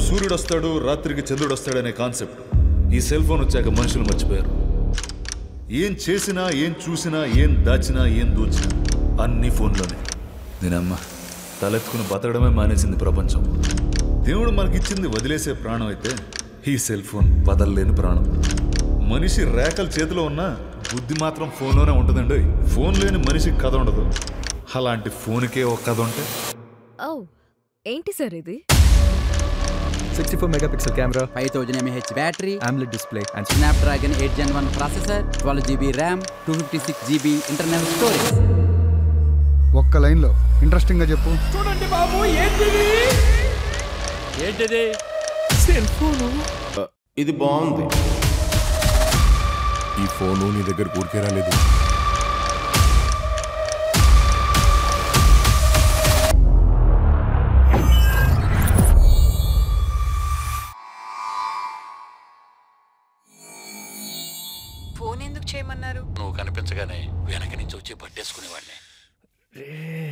సూర్యుడు వస్తాడు రాత్రికి చంద్రుడు వస్తాడు అనే కాన్సెప్ట్ ఈ సెల్ ఫోన్ వచ్చాక మనుషులు మర్చిపోయారు ఏం చేసినా ఏం చూసినా ఏం దాచినా ఏం దోచినా అన్ని ఫోన్లోనే నేనమ్మ తలెత్తుకుని బతకడమే మానేసింది ప్రపంచం దేవుడు మనకిచ్చింది వదిలేసే ప్రాణం అయితే ఈ సెల్ ఫోన్ వదలలేని ప్రాణం మనిషి రేఖలు చేతిలో ఉన్నా బుద్ధి మాత్రం ఫోన్లోనే ఉంటుందండి ఫోన్ లేని మనిషికి కథ ఉండదు అలాంటి ఫోన్కే ఒక కథ ఉంటే ఓ ఏంటి సార్ ఇది sixty four megapixel camera five thousand mAh battery AMOLED display and Snapdragon eight gen one processor twelve GB RAM two fifty six GB internal storage ఒక్క లైన్లో ఇంట్రెస్టింగ్గా చెప్పు ఏంటిది ఇది బాగుంది ఈ ఫోను నీ దగ్గర ఊరికే రాలేదు ఫోన్ ఎందుకు చేయమన్నారు నువ్వు కనిపించగానే వెనక నుంచి వచ్చి పట్టేసుకునేవాడిని